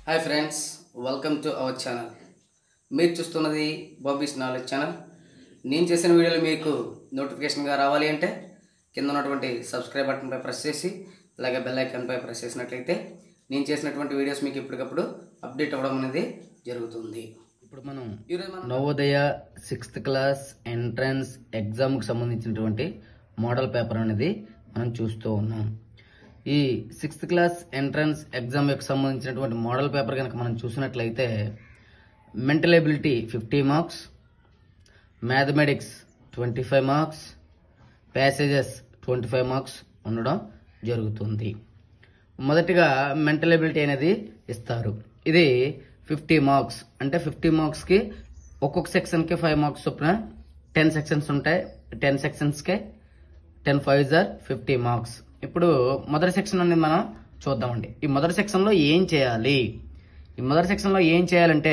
hi friends welcome to our channel మీరు చూస్తున్నది Bobby's knowledge channel నేను చేసిన వీడియోలు మీకు నోటిఫికేషన్గా రావాలి అంటే కింద ఉన్నటువంటి సబ్స్క్రైబ్ బటన్పై ప్రెస్ చేసి అలాగే బెల్ ఐకాన్పై ప్రెస్ చేసినట్లయితే నేను చేసినటువంటి వీడియోస్ మీకు ఎప్పటికప్పుడు అప్డేట్ అవ్వడం అనేది జరుగుతుంది ఇప్పుడు మనం ఈరోజు మనం నవోదయ సిక్స్త్ క్లాస్ ఎంట్రన్స్ ఎగ్జామ్కి సంబంధించినటువంటి మోడల్ పేపర్ అనేది మనం చూస్తూ ఉన్నాం ఈ సిక్స్త్ క్లాస్ ఎంట్రన్స్ ఎగ్జామ్ యొక్క సంబంధించినటువంటి మోడల్ పేపర్ కనుక మనం చూసినట్లయితే mental ability fifty marks mathematics twenty five marks passages twenty five marks ఉండడం జరుగుతుంది మొదటిగా మెంటల్ ఎబిలిటీ అనేది ఇస్తారు ఇది ఫిఫ్టీ మార్క్స్ అంటే ఫిఫ్టీ మార్క్స్కి ఒక్కొక్క సెక్షన్కి ఫైవ్ మార్క్స్ చొప్పున టెన్ సెక్షన్స్ ఉంటాయి టెన్ సెక్షన్స్కే టెన్ ఫైవ్ జార్ ఫిఫ్టీ మార్క్స్ ఇప్పుడు మొదటి సెక్షన్ అనేది మనం చూద్దామండి ఈ మొదటి సెక్షన్లో ఏం చేయాలి ఈ మొదటి సెక్షన్లో ఏం చేయాలంటే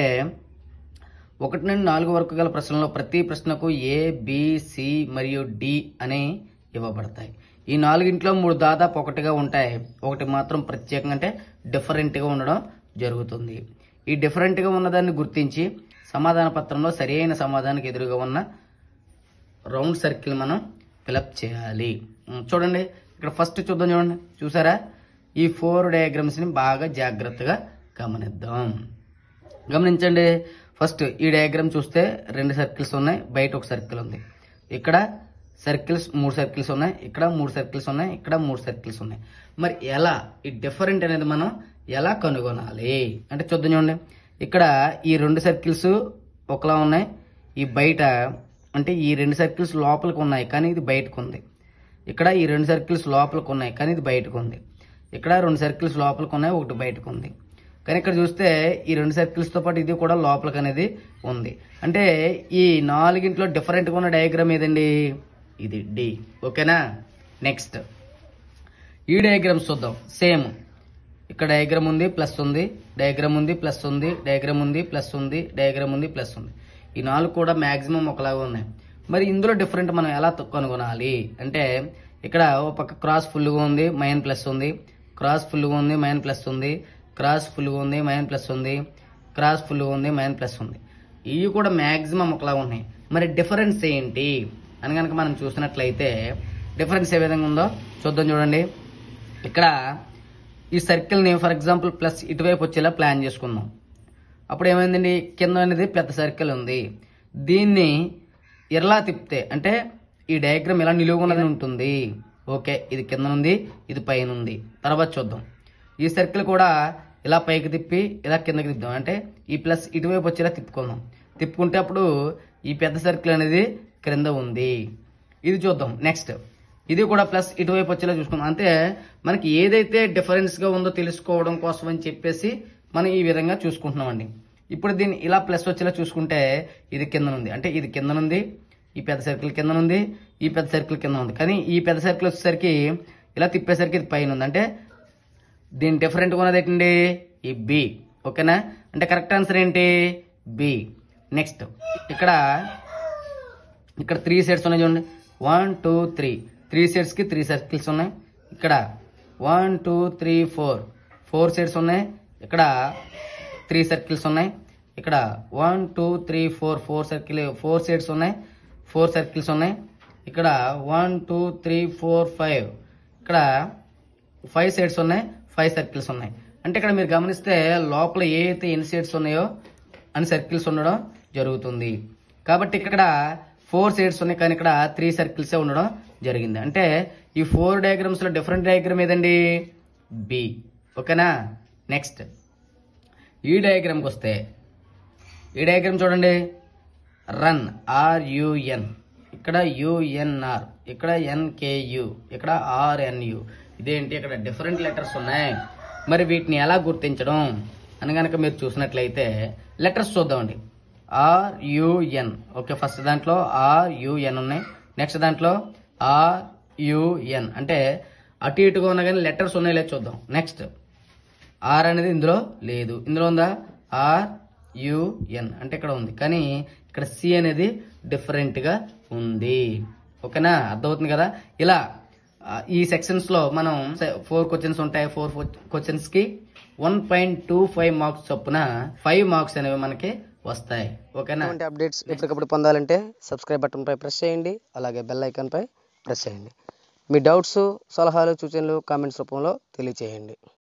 ఒకటి నుండి నాలుగు వరకు గల ప్రశ్నలో ప్రతి ప్రశ్నకు ఏ బి సి మరియు డి అని ఇవ్వబడతాయి ఈ నాలుగింట్లో మూడు దాదాపు ఒకటిగా ఉంటాయి ఒకటి మాత్రం ప్రత్యేకంగా అంటే డిఫరెంట్గా ఉండడం జరుగుతుంది ఈ డిఫరెంట్గా ఉన్నదాన్ని గుర్తించి సమాధాన పత్రంలో సరి అయిన సమాధానానికి ఎదురుగా ఉన్న రౌండ్ సర్కిల్ మనం ఫిలప్ చేయాలి ఉమ్, చూడండి ఇక్కడ ఫస్ట్ చూద్దాం చూడండి చూసారా ఈ ఫోర్ డయాగ్రామ్స్ని బాగా జాగ్రత్తగా గమనిద్దాం గమనించండి ఫస్ట్ ఈ డయాగ్రామ్ చూస్తే రెండు సర్కిల్స్ ఉన్నాయి బయట ఒక సర్కిల్ ఉంది ఇక్కడ సర్కిల్స్ మూడు సర్కిల్స్ ఉన్నాయి ఇక్కడ మూడు సర్కిల్స్ ఉన్నాయి ఇక్కడ మూడు సర్కిల్స్ ఉన్నాయి మరి ఎలా ఈ డిఫరెంట్ అనేది మనం ఎలా కనుగొనాలి అంటే చూద్దాం చూడండి ఇక్కడ ఈ రెండు సర్కిల్స్ ఒకలా ఉన్నాయి ఈ బయట అంటే ఈ రెండు సర్కిల్స్ లోపలికి ఉన్నాయి కానీ ఇది బయటకు ఉంది ఇక్కడ ఈ రెండు సర్కిల్స్ లోపలికి ఉన్నాయి కానీ ఇది బయటకు ఉంది ఇక్కడ రెండు సర్కిల్స్ లోపలికి ఉన్నాయి ఒకటి బయటకు ఉంది కానీ ఇక్కడ చూస్తే ఈ రెండు సర్కిల్స్తో పాటు ఇది కూడా లోపలికి అనేది ఉంది అంటే ఈ నాలుగింట్లో డిఫరెంట్గా ఉన్న డయాగ్రామ్ ఏదండి ఇది డి ఓకేనా నెక్స్ట్ ఈ డయాగ్రామ్స్ చూద్దాం సేమ్ ఇక్కడ డయాగ్రామ్ ఉంది ప్లస్ ఉంది డయాగ్రామ్ ఉంది ప్లస్ ఉంది డయాగ్రామ్ ఉంది ప్లస్ ఉంది డయాగ్రామ్ ఉంది ప్లస్ ఉంది ఈ నాలుగు కూడా మాక్సిమం ఒకలాగా ఉన్నాయి మరి ఇందులో డిఫరెంట్ మనం ఎలా తొ- కనుగొనాలి అంటే ఇక్కడ ఓ పక్క క్రాస్ ఫుల్గా ఉంది మైన్ ప్లస్ ఉంది క్రాస్ ఫుల్గా ఉంది మైన్ ప్లస్ ఉంది క్రాస్ ఫుల్గా ఉంది మైన్ ప్లస్ ఉంది క్రాస్ ఫుల్గా ఉంది మైన్ ప్లస్ ఉంది ఇవి కూడా మాక్సిమం ఒకలాగా ఉన్నాయి మరి డిఫరెన్స్ ఏంటి అని కనుక మనం చూసినట్లయితే డిఫరెన్స్ ఏ విధంగా ఉందో చూద్దాం చూడండి ఇక్కడ ఈ సర్కిల్ని ఫర్ ఎగ్జాంపుల్ ప్లస్ ఇటువైపు వచ్చేలా ప్లాన్ చేసుకుందాం అప్పుడు ఏమైందండి కింద అనేది పెద్ద సర్కిల్ ఉంది దీన్ని ఇలా తిప్పితే అంటే ఈ డయాగ్రామ్ ఇలా నిలువుకున్నది ఉంటుంది ఓకే ఇది కింద ఉంది ఇది పైన ఉంది తర్వాత చూద్దాం ఈ సర్కిల్ కూడా ఇలా పైకి తిప్పి ఇలా కిందకి తిప్పుదాం అంటే ఈ ప్లస్ ఇటువైపు వచ్చేలా తిప్పుకుందాం తిప్పుకుంటే అప్పుడు ఈ పెద్ద సర్కిల్ అనేది క్రింద ఉంది ఇది చూద్దాం నెక్స్ట్ ఇది కూడా ప్లస్ ఇటువైపు వచ్చేలా చూసుకుందాం అంటే మనకి ఏదైతే డిఫరెన్స్ గా ఉందో తెలుసుకోవడం కోసం అని చెప్పేసి మనం ఈ విధంగా చూసుకుంటున్నామండి ఇప్పుడు దీన్ని ఇలా ప్లస్ వచ్చేలా చూసుకుంటే ఇది కింద ఉంది అంటే ఇది కింద ఉంది ఈ పెద్ద సర్కిల్ కింద ఉంది ఈ పెద్ద సర్కిల్ కింద ఉంది కానీ ఈ పెద్ద సర్కిల్ వచ్చేసరికి ఇలా తిప్పేసరికి ఇది పైన ఉంది అంటే దీని డిఫరెంట్గా ఉన్నది ఏంటండి ఈ బి ఓకేనా అంటే కరెక్ట్ ఆన్సర్ ఏంటి బి నెక్స్ట్ ఇక్కడ ఇక్కడ త్రీ సెట్స్ ఉన్నాయి చూడండి వన్ టూ త్రీ త్రీ సెట్స్కి త్రీ సర్కిల్స్ ఉన్నాయి ఇక్కడ one two three four four sets ఉన్నాయి ఇక్కడ త్రీ సర్కిల్స్ ఉన్నాయి ఇక్కడ one two three four four circle four sets ఉన్నాయి ఫోర్ సర్కిల్స్ ఉన్నాయి ఇక్కడ one two three four five ఇక్కడ ఫైవ్ సెట్స్ ఉన్నాయి ఫైవ్ సర్కిల్స్ ఉన్నాయి అంటే ఇక్కడ మీరు గమనిస్తే లోపల ఏ అయితే ఎన్ని సెట్స్ ఉన్నాయో అన్ని సర్కిల్స్ ఉండడం జరుగుతుంది కాబట్టి ఇక్కడ ఫోర్ సెట్స్ ఉన్నాయి కానీ ఇక్కడ త్రీ సర్కిల్సే ఉండడం జరిగింది అంటే ఈ ఫోర్ డయాగ్రామ్స్ లో డిఫరెంట్ డయాగ్రామ్ ఏదండి బి ఓకేనా నెక్స్ట్ ఈ డయాగ్రామ్కి వస్తే ఈ డయాగ్రామ్ చూడండి రన్ ఆర్యుఎన్ ఇక్కడ యుఎన్ఆర్ ఇక్కడ ఎన్కేయు ఇక్కడ ఆర్ఎన్యు ఇదేంటి ఇక్కడ డిఫరెంట్ లెటర్స్ ఉన్నాయి మరి వీటిని ఎలా గుర్తించడం అని కనుక మీరు చూసినట్లయితే లెటర్స్ చూద్దామండి ఆర్యుఎన్ ఓకే ఫస్ట్ దాంట్లో ఆర్యుఎన్ ఉన్నాయి నెక్స్ట్ దాంట్లో ఆర్యుఎన్ అంటే అటు ఇటుగా ఉన్నా కానీ లెటర్స్ ఉన్నాయి లేదు చూద్దాం నెక్స్ట్ ఆర్ అనేది ఇందులో లేదు ఇందులో ఉందా ఆర్ యుఎన్ అంటే ఇక్కడ ఉంది కానీ ఇక్కడ సి అనేది డిఫరెంట్ గా ఉంది ఓకేనా అర్థమవుతుంది కదా ఇలా ఆ, ఈ సెక్షన్స్ లో మనం ఫోర్ క్వశ్చన్స్ ఉంటాయి ఫోర్ క్వశ్చన్స్ కి one point two five marks చొప్పున ఫైవ్ మార్క్స్ అనేవి మనకి వస్తాయి ఓకేనా ఇటువంటి అప్డేట్స్ ఎప్పటికప్పుడు పొందాలంటే సబ్స్క్రైబ్ బటన్పై ప్రెస్ చేయండి అలాగే బెల్ ఐకాన్పై ప్రెస్ చేయండి మీ డౌట్స్ సలహాలు సూచనలు కామెంట్స్ రూపంలో తెలియచేయండి